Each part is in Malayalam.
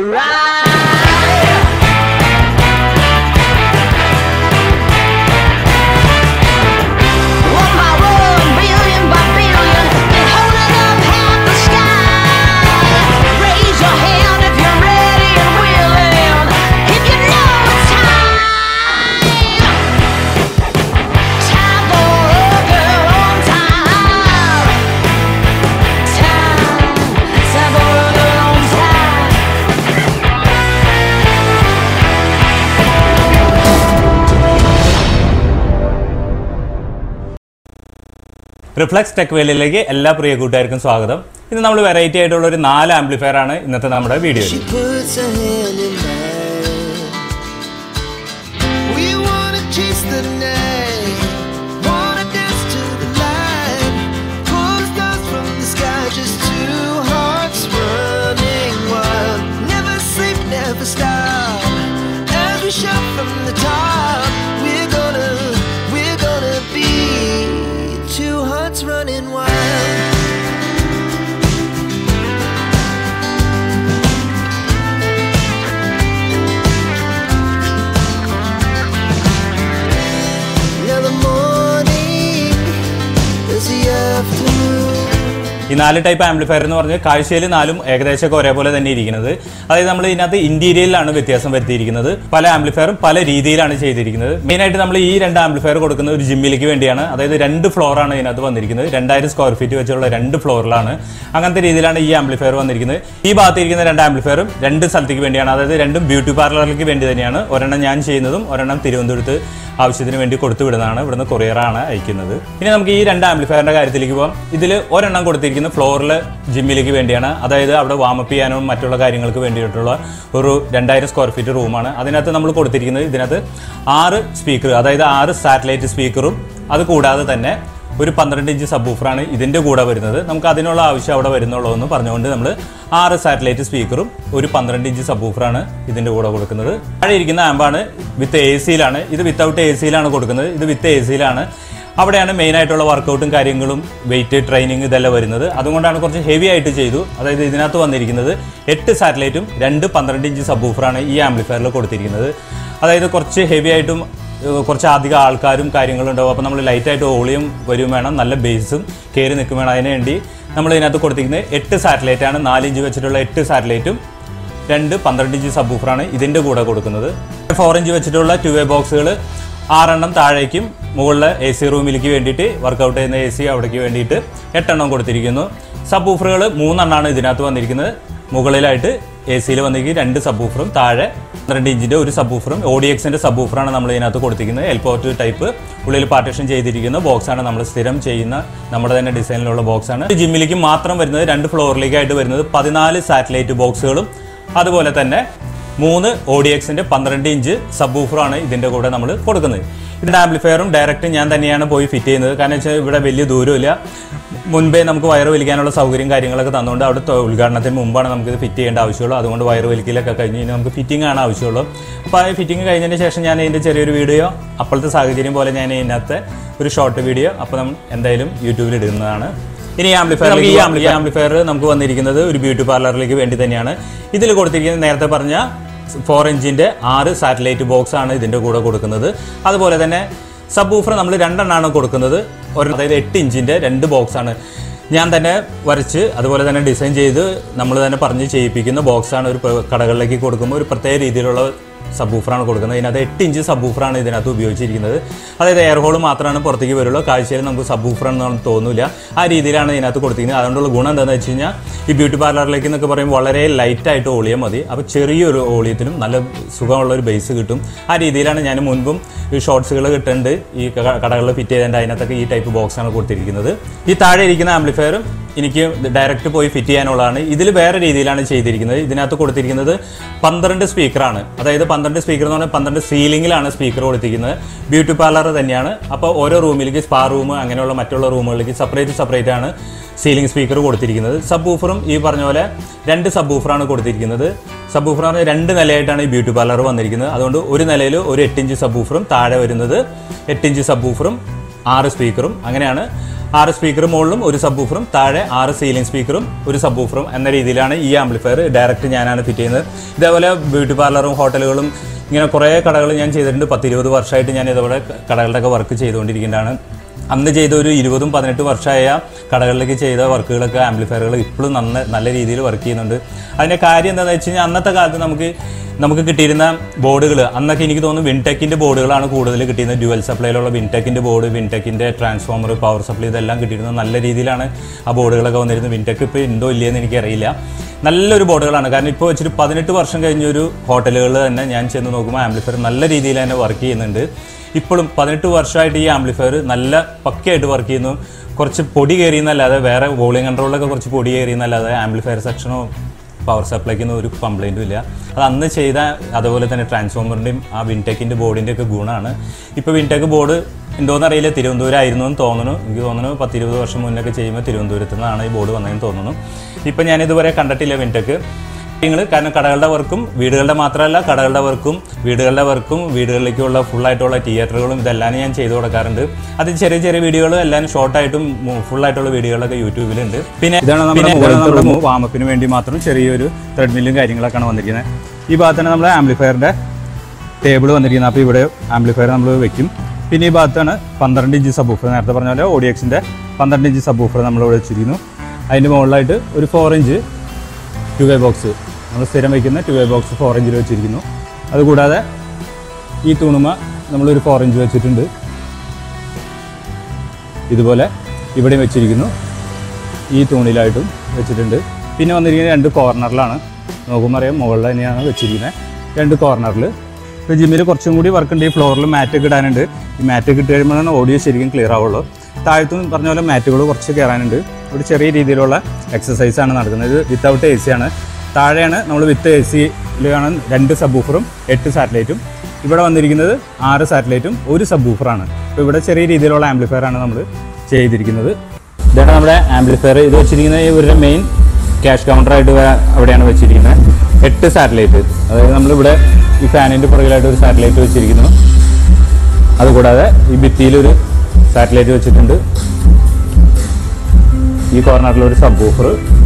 One by one, billion by billion, and holding up half the sky. Raise your hand if you're ready and willing. If you know it's time. Time for a girl on time. Time, time for a girl on time. Reflex tech വേലിലേക്ക് എല്ലാ പ്രിയ കൂട്ടുകാർക്കും സ്വാഗതം ഇന്ന് നമ്മൾ വെറൈറ്റി ആയിട്ടുള്ള ഒരു നാല് ആംപ്ലിഫയർ ആണ് ഇന്നത്തെ നമ്മുടെ വീഡിയോയിൽ She puts her hand in mine. We wanna chase the night, wanna dance to the light. Pull the stars from the sky, just two hearts running wild. Never sleep, never stop. As we shout from the top, we're gonna, we're gonna be two hearts running wild. Now the morning is the afternoon. ഈ നാല് ടൈപ്പ് ആംപ്ലിഫയർ എന്ന് പറഞ്ഞാൽ കാഴ്ചയിൽ നാലും ഏകദേശമൊക്കെ ഒരേപോലെ തന്നെ ഇരിക്കുന്നത് അതായത് നമ്മൾ ഇതിനകത്ത് ഇന്റീരിയലിലാണ് വ്യത്യാസം വരുത്തിയിരിക്കുന്നത് പല ആംപ്ലിഫയറും പല രീതിയിലാണ് ചെയ്തിരിക്കുന്നത് മെയിനായിട്ട് നമ്മൾ ഈ രണ്ട് ആംപ്ലിഫയർ കൊടുക്കുന്നത് ഒരു ജിമ്മിലേക്ക് വേണ്ടിയാണ് അതായത് രണ്ട് ഫ്ലോറാണ് ഇതിനകത്ത് വന്നിരിക്കുന്നത് രണ്ടായിരം സ്ക്വയർ ഫീറ്റ് വെച്ചുള്ള രണ്ട് ഫ്ലോറിലാണ് അങ്ങനത്തെ രീതിയിലാണ് ഈ ആംപ്ലിഫയർ വന്നിരിക്കുന്നത് ഈ ഭാഗത്തിരിക്കുന്ന രണ്ട് ആംപ്ലിഫയറും രണ്ട് സ്ഥലത്തേക്ക് വേണ്ടിയാണ് അതായത് രണ്ടും ബ്യൂട്ടി പാർലറിലേക്ക് വേണ്ടി തന്നെയാണ് ഒരെണ്ണം ഞാൻ ചെയ്യുന്നതും ഒരെണ്ണം തിരുവനന്തപുരത്ത് ആവശ്യത്തിന് വേണ്ടി കൊടുത്തു വിടുന്നതാണ് ഇവിടുന്ന് കൊറിയറാണ് അയക്കുന്നത് ഇനി നമുക്ക് ഈ രണ്ട് ആംപ്ലിഫയറിന്റെ കാര്യത്തിലേക്ക് പോകാം ഇതിൽ ഒരെണ്ണം കൊടുത്തിരിക്കുന്ന ഫ്ലോറിൽ ജിമ്മിലേക്ക് വേണ്ടിയാണ് അതായത് അവിടെ വാമപ്പ് ചെയ്യാനും മറ്റുള്ള കാര്യങ്ങൾക്ക് വേണ്ടിയിട്ടുള്ള ഒരു രണ്ടായിരം സ്ക്വയർ ഫീറ്റ് റൂമാണ് അതിനകത്ത് നമ്മൾ കൊടുത്തിരിക്കുന്നത് ഇതിനകത്ത് ആറ് സ്പീക്കർ അതായത് ആറ് സാറ്റലൈറ്റ് സ്പീക്കറും അത് കൂടാതെ തന്നെ ഒരു പന്ത്രണ്ട് ഇഞ്ച് സബ്ബൂഫറാണ് ഇതിൻ്റെ കൂടെ വരുന്നത് നമുക്ക് അതിനുള്ള ആവശ്യം അവിടെ വരുന്നുള്ളൂ എന്ന് പറഞ്ഞുകൊണ്ട് നമ്മൾ ആറ് സാറ്റലൈറ്റ് സ്പീക്കറും ഒരു പന്ത്രണ്ട് ഇഞ്ച് സബ്ബൂഫറാണ് ഇതിൻ്റെ കൂടെ കൊടുക്കുന്നത് താഴെ ഇരിക്കുന്ന ആമ്പാണ് വിത്ത് എ സിയിലാണ് ഇത് വിത്തൗട്ട് എ സിയിലാണ് കൊടുക്കുന്നത് ഇത് വിത്ത് എ സിയിലാണ് അവിടെയാണ് മെയിൻ ആയിട്ടുള്ള വർക്കൗട്ടും കാര്യങ്ങളും വെയിറ്റ് ട്രെയിനിങ് ഇതെല്ലാം വരുന്നത് അതുകൊണ്ടാണ് കുറച്ച് ഹെവി ആയിട്ട് ചെയ്തു അതായത് ഇതിനകത്ത് വന്നിരിക്കുന്നത് എട്ട് സാറ്റലൈറ്റും രണ്ട് പന്ത്രണ്ട് ഇഞ്ച് സബ്ബൂഫറാണ് ഈ ആംപ്ലിഫയറിൽ കൊടുത്തിരിക്കുന്നത് അതായത് കുറച്ച് ഹെവി ആയിട്ടും ഏഹ് കുറച്ച് അധികം ആൾക്കാരും കാര്യങ്ങളും ഉണ്ടാവും അപ്പോൾ നമ്മൾ ലൈറ്റായിട്ട് വോളിയം വരും വേണം നല്ല ബേസും കയറി നിൽക്കും വേണം അതിന് വേണ്ടി നമ്മൾ ഇതിനകത്ത് കൊടുത്തിരിക്കുന്നത് എട്ട് സാറ്റലൈറ്റ് ആണ് നാല് ഇഞ്ച് വെച്ചിട്ടുള്ള എട്ട് സാറ്റലൈറ്റും രണ്ട് പന്ത്രണ്ട് ഇഞ്ച് സബ്ബൂഫറാണ് ഇതിൻ്റെ കൂടെ കൊടുക്കുന്നത് ഫോർ ഇഞ്ച് വെച്ചിട്ടുള്ള ടു വേ ബോക്സുകൾ ആറെണ്ണം താഴേക്കും മുകളിലെ എ സി റൂമിലേക്ക് വേണ്ടിയിട്ട് വർക്കൗട്ട് ചെയ്യുന്ന എ സി അവിടേക്ക് വേണ്ടിയിട്ട് എട്ടെണ്ണം കൊടുത്തിരിക്കുന്നു സബ് ഊഫറുകൾ മൂന്നെണ്ണമാണ് ഇതിനകത്ത് വന്നിരിക്കുന്നത് മുകളിലായിട്ട് എ സിയിൽ വന്നിരിക്കുന്നത് രണ്ട് സബ് ഊഫറും താഴെ പന്ത്രണ്ട് ഇഞ്ചിൻ്റെ ഒരു സബ് ഊഫറും ഒ ഡി എക്സിൻ്റെ സബ് ഊഫറാണ് നമ്മൾ ഇതിനകത്ത് കൊടുത്തിരിക്കുന്നത് എൽപോർട്ട് ടൈപ്പ് ഉള്ളിൽ പാർട്ടീഷൻ ചെയ്തിരിക്കുന്ന ബോക്സാണ് നമ്മൾ സ്ഥിരം ചെയ്യുന്ന നമ്മുടെ തന്നെ ഡിസൈനിലുള്ള ബോക്സാണ് ജിമ്മിലേക്ക് മാത്രം വരുന്നത് രണ്ട് ഫ്ലോറിലേക്കായിട്ട് വരുന്നത് പതിനാല് സാറ്റലൈറ്റ് ബോക്സുകളും അതുപോലെ തന്നെ മൂന്ന് ഒ ഡി എക്സിന്റെ പന്ത്രണ്ട് ഇഞ്ച് സബ് ഊഫറാണ് ഇതിന്റെ കൂടെ നമ്മൾ കൊടുക്കുന്നത് ഇതിന്റെ ആംപ്ലിഫയറും ഡയറക്റ്റ് ഞാൻ തന്നെയാണ് പോയി ഫിറ്റ് ചെയ്യുന്നത് കാരണം വെച്ചാൽ ഇവിടെ വലിയ ദൂരമില്ല മുൻപേ നമുക്ക് വയറ് വലിക്കാനുള്ള സൗകര്യം കാര്യങ്ങളൊക്കെ തന്നുകൊണ്ട് അവിടെ തൊ- ഉദ്ഘാടനത്തിന് മുമ്പാണ് നമുക്ക് ഇത് ഫിറ്റ് ചെയ്യേണ്ട ആവശ്യമുള്ളൂ അതുകൊണ്ട് വയറ് വലിക്കലൊക്കെ കഴിഞ്ഞ് ഇനി നമുക്ക് ഫിറ്റിംഗ് ആണ് ആവശ്യമുള്ളൂ അപ്പോൾ ആ ഫിറ്റിംഗ് കഴിഞ്ഞതിന് ശേഷം ഞാൻ ഇതിൻ്റെ ചെറിയൊരു വീഡിയോ അപ്പോഴത്തെ സാഹചര്യം പോലെ ഞാൻ ഇതിനകത്ത് ഒരു ഷോർട്ട് വീഡിയോ അപ്പോൾ നമ്മൾ എന്തായാലും യൂട്യൂബിൽ ഇടുന്നതാണ് ഇനി ആംപ്ലിഫയർ ഈ ആംപ്ലിഫയർ നമുക്ക് വന്നിരിക്കുന്നത് ഒരു ബ്യൂട്ടി പാർലറിലേക്ക് വേണ്ടി തന്നെയാണ് ഇതിൽ കൊടുത്തിരിക്കുന്നത് നേരത്തെ പറഞ്ഞ ഫോർ ഇഞ്ചിൻ്റെ ആറ് സാറ്റലൈറ്റ് ബോക്സ് ആണ് ഇതിൻ്റെ കൂടെ കൊടുക്കുന്നത് അതുപോലെ തന്നെ സബ് ഊഫർ നമ്മൾ രണ്ടെണ്ണമാണ് കൊടുക്കുന്നത് ഒരു അതായത് എട്ട് ഇഞ്ചിൻ്റെ രണ്ട് ബോക്സാണ് ഞാൻ തന്നെ വരച്ച് അതുപോലെ തന്നെ ഡിസൈൻ ചെയ്ത് നമ്മൾ തന്നെ പറഞ്ഞ് ചെയ്യിപ്പിക്കുന്ന ബോക്സാണ് ഒരു പ- കടകളിലേക്ക് കൊടുക്കുമ്പോൾ ഒരു പ്രത്യേക രീതിയിലുള്ള സബ് ഊഫറാണ് കൊടുക്കുന്നത് ഇതിനകത്ത് എട്ട് ഇഞ്ച് സബ് ഊഫറാണ് ഇതിനകത്ത് ഉപയോഗിച്ചിരിക്കുന്നത് അതായത് എയർ ഹോൾ മാത്രമാണ് പുറത്തേക്ക് വരുള്ളൂ കാഴ്ചയിൽ നമുക്ക് സബ് ഊഫറാണെന്ന് തോന്നില്ല ആ രീതിയിലാണ് ഇതിനകത്ത് കൊടുത്തിരിക്കുന്നത് അതുകൊണ്ടുള്ള ഗുണം എന്താണെന്ന് വെച്ച് കഴിഞ്ഞാൽ ഈ ബ്യൂട്ടി പാർലറിലേക്ക് എന്നൊക്കെ പറയുമ്പോൾ വളരെ ലൈറ്റായിട്ട് ഓളിയാൽ മതി അപ്പോൾ ചെറിയൊരു ഓളിയത്തിലും നല്ല സുഖമുള്ള ഒരു ബേസ് കിട്ടും ആ രീതിയിലാണ് ഞാൻ മുൻപും ഈ ഷോർട്സുകൾ കിട്ടുന്നുണ്ട് ഈ ക- കടകളിൽ ഫിറ്റ് ചെയ്തതിൻ്റെ അതിനകത്തൊക്കെ ഈ ടൈപ്പ് ബോക്സാണ് കൊടുത്തിരിക്കുന്നത് ഈ താഴെ ഇരിക്കുന്ന ആംപ്ലിഫയറും എനിക്ക് ഡയറക്റ്റ് പോയി ഫിറ്റ് ചെയ്യാനുള്ളതാണ് ഇതിൽ വേറെ രീതിയിലാണ് ചെയ്തിരിക്കുന്നത് ഇതിനകത്ത് കൊടുത്തിരിക്കുന്നത് പന്ത്രണ്ട് സ്പീക്കറാണ് അതായത് പന്ത്രണ്ട് സ്പീക്കർ എന്ന് പറഞ്ഞാൽ പന്ത്രണ്ട് സീലിംഗിലാണ് സ്പീക്കർ കൊടുത്തിരിക്കുന്നത് ബ്യൂട്ടി പാർലർ തന്നെയാണ് അപ്പോൾ ഓരോ റൂമിലേക്ക് സ്പാ റൂം അങ്ങനെയുള്ള മറ്റുള്ള റൂമുകളിലേക്ക് സെപ്പറേറ്റ് സെപ്പറേറ്റ് ആണ് സീലിംഗ് സ്പീക്കർ കൊടുത്തിരിക്കുന്നത് സബ് ഊഫറും ഈ പറഞ്ഞ പോലെ രണ്ട് സബ് ഊഫറാണ് കൊടുത്തിരിക്കുന്നത് സബ് ഊഫർ പറഞ്ഞാൽ രണ്ട് നിലയായിട്ടാണ് ഈ ബ്യൂട്ടി പാർലർ വന്നിരിക്കുന്നത് അതുകൊണ്ട് ഒരു നിലയിൽ ഒരു എട്ട് ഇഞ്ച് സബ് ഊഫറും താഴെ വരുന്നത് എട്ട് ഇഞ്ച് സബ് ഊഫറും ആറ് സ്പീക്കറും അങ്ങനെയാണ് ആറ് സ്പീക്കർ മുകളിലും ഒരു സബ് ഊഫറും താഴെ ആറ് സീലിംഗ് സ്പീക്കറും ഒരു സബ് ഊഫറും എന്ന രീതിയിലാണ് ഈ ആംപ്ലിഫയർ ഡയറക്റ്റ് ഞാനാണ് ഫിറ്റ് ചെയ്യുന്നത് ഇതേപോലെ ബ്യൂട്ടി പാർലറും ഹോട്ടലുകളും ഇങ്ങനെ കുറേ കടകൾ ഞാൻ ചെയ്തിട്ടുണ്ട് പത്ത് ഇരുപത് വർഷമായിട്ട് ഞാൻ ഇതേപോലെ കടകളുടെയൊക്കെ വർക്ക് ചെയ്തുകൊണ്ടിരിക്കുന്നതാണ് അന്ന് ചെയ്ത ഒരു ഇരുപതും പതിനെട്ട് വർഷമായ കടകളിലേക്ക് ചെയ്ത വർക്കുകളൊക്കെ ആംപ്ലിഫയറുകൾ ഇപ്പോഴും നന്ന നല്ല രീതിയിൽ വർക്ക് ചെയ്യുന്നുണ്ട് അതിൻ്റെ കാര്യം എന്താണെന്ന് വെച്ച് കഴിഞ്ഞാൽ അന്നത്തെ കാലത്ത് നമുക്ക് നമുക്ക് കിട്ടിയിരുന്ന ബോർഡുകൾ അന്നൊക്കെ എനിക്ക് തോന്നുന്നു വിൻടെക്കിൻ്റെ ബോർഡുകളാണ് കൂടുതൽ കിട്ടിയിരുന്നത് ഡ്യുവൽ സപ്ലൈയിലുള്ള വിൻടെക്കിൻ്റെ ബോർഡ് വിൻടെക്കിൻ്റെ ട്രാൻസ്ഫോമർ പവർ സപ്ലൈ ഇതെല്ലാം കിട്ടിയിരുന്നത് നല്ല രീതിയിലാണ് ആ ബോർഡുകളൊക്കെ വന്നിരുന്നത് വിൻടെക്ക് ഇപ്പോൾ ഉണ്ടോ ഇല്ലയെന്ന് എനിക്കറിയില്ല നല്ലൊരു ബോർഡുകളാണ് കാരണം ഇപ്പോൾ വെച്ചിട്ട് പതിനെട്ട് വർഷം കഴിഞ്ഞൊരു ഹോട്ടലുകൾ തന്നെ ഞാൻ ചെന്ന് നോക്കുമ്പോൾ ആംപ്ലിഫയർ നല്ല രീതിയിൽ തന്നെ വർക്ക് ചെയ്യുന്നുണ്ട് ഇപ്പോഴും പതിനെട്ട് വർഷമായിട്ട് ഈ ആംപ്ലിഫയർ നല്ല പക്കയായിട്ട് വർക്ക് ചെയ്യുന്നു കുറച്ച് പൊടി കയറിയെന്നല്ലാതെ വേറെ വോളിയം കൺട്രോളിലൊക്കെ കുറച്ച് പൊടി കയറിയെന്നല്ലാതെ ആംപ്ലിഫയർ സെക്ഷനോ പവർ സപ്ലൈക്കൊന്നും ഒരു കംപ്ലൈൻറ്റും ഇല്ല അത് അന്ന് ചെയ്ത അതുപോലെ തന്നെ ട്രാൻസ്ഫോമറിൻ്റെയും ആ വിൻടെക്കിൻ്റെ ബോർഡിൻ്റെ ഒക്കെ ഗുണമാണ് ഇപ്പോൾ വിൻടെക് ബോർഡ് ഉണ്ടോയെന്ന് അറിയില്ല തിരുവനന്തപുരം ആയിരുന്നു എന്ന് തോന്നുന്നു എനിക്ക് തോന്നുന്നു പത്ത് ഇരുപത് വർഷം മുന്നൊക്കെ ചെയ്യുമ്പോൾ തിരുവനന്തപുരത്ത് നിന്നാണ് ഈ ബോർഡ് വന്നതെന്ന് തോന്നുന്നു ഇപ്പം ഞാൻ ഇതുവരെ കണ്ടിട്ടില്ല വിൻടെക് നിങ്ങൾ കാരണം കടകളുടെ വർക്കും വീടുകളുടെ മാത്രമല്ല കടകളുടെ വർക്കും വീടുകളുടെ വർക്കും വീടുകളിലേക്കുള്ള ഫുള്ളായിട്ടുള്ള തിയേറ്ററുകളും ഇതെല്ലാം ഞാൻ ചെയ്തു കൊടുക്കാറുണ്ട് അത് ചെറിയ ചെറിയ വീഡിയോകളും എല്ലാം ഷോർട്ടായിട്ടും ഫുള്ളായിട്ടുള്ള വീഡിയോകളൊക്കെ യൂട്യൂബിലുണ്ട് പിന്നെ ഇതാണ് നമ്മുടെ വാമപ്പിന് വേണ്ടി മാത്രം ചെറിയൊരു ത്രെഡ്മില്ലും കാര്യങ്ങളൊക്കെയാണ് വന്നിരിക്കുന്നത് ഈ ഭാഗത്താണ് നമ്മുടെ ആംപ്ലിഫയറിൻ്റെ ടേബിൾ വന്നിരിക്കുന്നത് അപ്പോൾ ഇവിടെ ആംപ്ലിഫയർ നമ്മൾ വെക്കും പിന്നെ ഈ ഭാഗത്താണ് പന്ത്രണ്ട് ഇഞ്ച് സബ് ഊഫർ നേരത്തെ പറഞ്ഞ പോലെ ഓഡിയക്സിൻ്റെ പന്ത്രണ്ട് ഇഞ്ച് സബ് ഊഫർ നമ്മൾ ഇവിടെ വെച്ചിരിക്കുന്നു അതിൻ്റെ മുകളിലായിട്ട് ഒരു four inch two way box നമ്മൾ സ്ഥിരം വയ്ക്കുന്ന ടു വേ ബോക്സ് ഫോർ ഇഞ്ചിൽ വെച്ചിരിക്കുന്നു അതുകൂടാതെ ഈ തൂണുമ നമ്മളൊരു ഫോർ ഇഞ്ച് വെച്ചിട്ടുണ്ട് ഇതുപോലെ ഇവിടെയും വെച്ചിരിക്കുന്നു ഈ തൂണിലായിട്ടും വെച്ചിട്ടുണ്ട് പിന്നെ വന്നിരിക്കുന്നത് രണ്ട് കോർണറിലാണ് നോക്കുമ്പോൾ അറിയാം മുകളിൽ തന്നെയാണ് വെച്ചിരിക്കുന്നത് രണ്ട് കോർണറിൽ ഇപ്പോൾ ജിമ്മിൽ കുറച്ചും കൂടി വർക്ക് ഉണ്ട് ഈ ഫ്ലോറിൽ മാറ്റൊക്കെ ഇടാനുണ്ട് ഈ മാറ്റൊക്കെ ഇട്ട് കഴിയുമ്പോഴാണ് ഓഡിയോ ശരിക്കും ക്ലിയർ ആവുള്ളൂ താഴത്തും പറഞ്ഞ പോലെ മാറ്റുകൾ കുറച്ച് കയറാനുണ്ട് ഒരു ചെറിയ രീതിയിലുള്ള എക്സസൈസ് ആണ് നടക്കുന്നത് ഇത് വിത്തൗട്ട് എ സി ആണ് താഴെയാണ് നമ്മൾ വിത്ത് എ സിയിലാണ് രണ്ട് സബ് ഊഫറും എട്ട് സാറ്റലൈറ്റും ഇവിടെ വന്നിരിക്കുന്നത് ആറ് സാറ്റലൈറ്റും ഒരു സബ് ഊഫറാണ് അപ്പോൾ ഇവിടെ ചെറിയ രീതിയിലുള്ള ആംപ്ലിഫയർ ആണ് നമ്മൾ ചെയ്തിരിക്കുന്നത് ഇതാണ് നമ്മുടെ ആംപ്ലിഫയർ ഇത് വെച്ചിരിക്കുന്നത് ഇവരുടെ മെയിൻ ക്യാഷ് കൗണ്ടറായിട്ട് അവിടെയാണ് വെച്ചിരിക്കുന്നത് എട്ട് സാറ്റലൈറ്റ് അതായത് നമ്മളിവിടെ ഈ ഫാനിൻ്റെ പുറകിലായിട്ട് ഒരു സാറ്റലൈറ്റ് വെച്ചിരിക്കുന്നു അതുകൂടാതെ ഈ ഭിത്തിയിലൊരു സാറ്റലൈറ്റ് വെച്ചിട്ടുണ്ട് ഈ കോർണറിൽ ഒരു സബ് ഓഫർ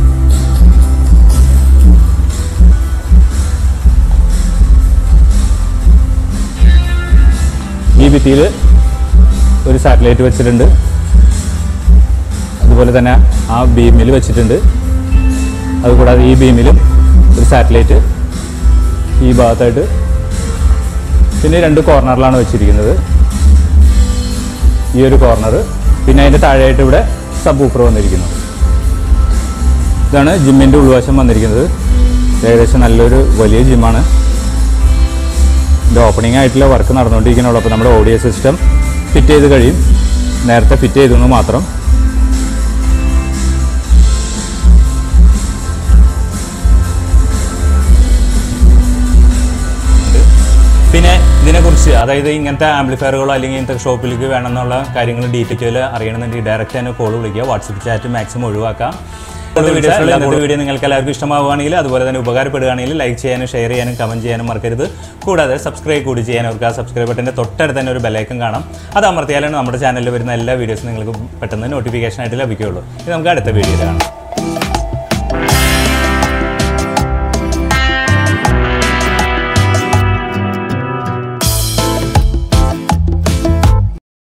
ഈ ഭിത്തിയിൽ ഒരു സാറ്റലൈറ്റ് വെച്ചിട്ടുണ്ട് അതുപോലെ തന്നെ ആ ബീമിൽ വെച്ചിട്ടുണ്ട് അതുകൂടാതെ ഈ ബീമിലും ഒരു സാറ്റലൈറ്റ് ഈ ഭാഗത്തായിട്ട് പിന്നെ രണ്ട് കോർണറിലാണ് വെച്ചിരിക്കുന്നത് ഈ ഒരു കോർണർ പിന്നെ അതിൻ്റെ താഴെയായിട്ട് ഇവിടെ സബ് ഊഫർ വന്നിരിക്കുന്നു ഇതാണ് ജിമ്മിൻ്റെ ഉൾവശം വന്നിരിക്കുന്നത് ഏകദേശം നല്ലൊരു വലിയ ജിമ്മാണ് ഇത് ഓപ്പണിംഗ് ആയിട്ടുള്ള വർക്ക് നടന്നുകൊണ്ടിരിക്കുന്നുള്ളൂ അപ്പോൾ നമ്മുടെ ഓഡിയോ സിസ്റ്റം ഫിറ്റ് ചെയ്ത് കഴിയും നേരത്തെ ഫിറ്റ് ചെയ്തെന്ന് മാത്രം പിന്നെ ഇതിനെക്കുറിച്ച് അതായത് ഇങ്ങനത്തെ ആംപ്ലിഫയറുകളോ അല്ലെങ്കിൽ ഇങ്ങനത്തെ ഷോപ്പിലേക്ക് വേണമെന്നുള്ള കാര്യങ്ങൾ ഡീറ്റെയിൽ അറിയണമെന്നുണ്ടെങ്കിൽ ഡയറക്റ്റ് തന്നെ കോൾ വിളിക്കുക വാട്സപ്പ് ചാറ്റ് മാക്സിമം ഒഴിവാക്കാം ഇന്നത്തെ വീഡിയോ നിങ്ങൾക്ക് എല്ലാവർക്കും ഇഷ്ടമാവുകയാണെങ്കിൽ അതുപോലെ തന്നെ ഉപകാരപ്പെടുകയാണെങ്കിൽ ലൈക്ക് ചെയ്യാനും ഷെയർ ചെയ്യാനും കമൻറ്റ് ചെയ്യാനും മറക്കരുത് കൂടാതെ സബ്സ്ക്രൈബ് കൂടി ചെയ്യാൻ അവർക്ക് ആ സബ്സ്ക്രൈബ് ബട്ടൻ്റെ തൊട്ടടുത്ത് തന്നെ ഒരു ബെലൈക്കൻ കാണാം അത് അമർത്തിയാലാണ് നമ്മുടെ ചാനലിൽ വരുന്ന എല്ലാ വീഡിയോസും നിങ്ങൾക്ക് പെട്ടെന്ന് നോട്ടിഫിക്കേഷൻ ആയിട്ട് ലഭിക്കുകയുള്ളൂ ഇത് നമുക്ക് അടുത്ത വീഡിയോയിൽ കാണാം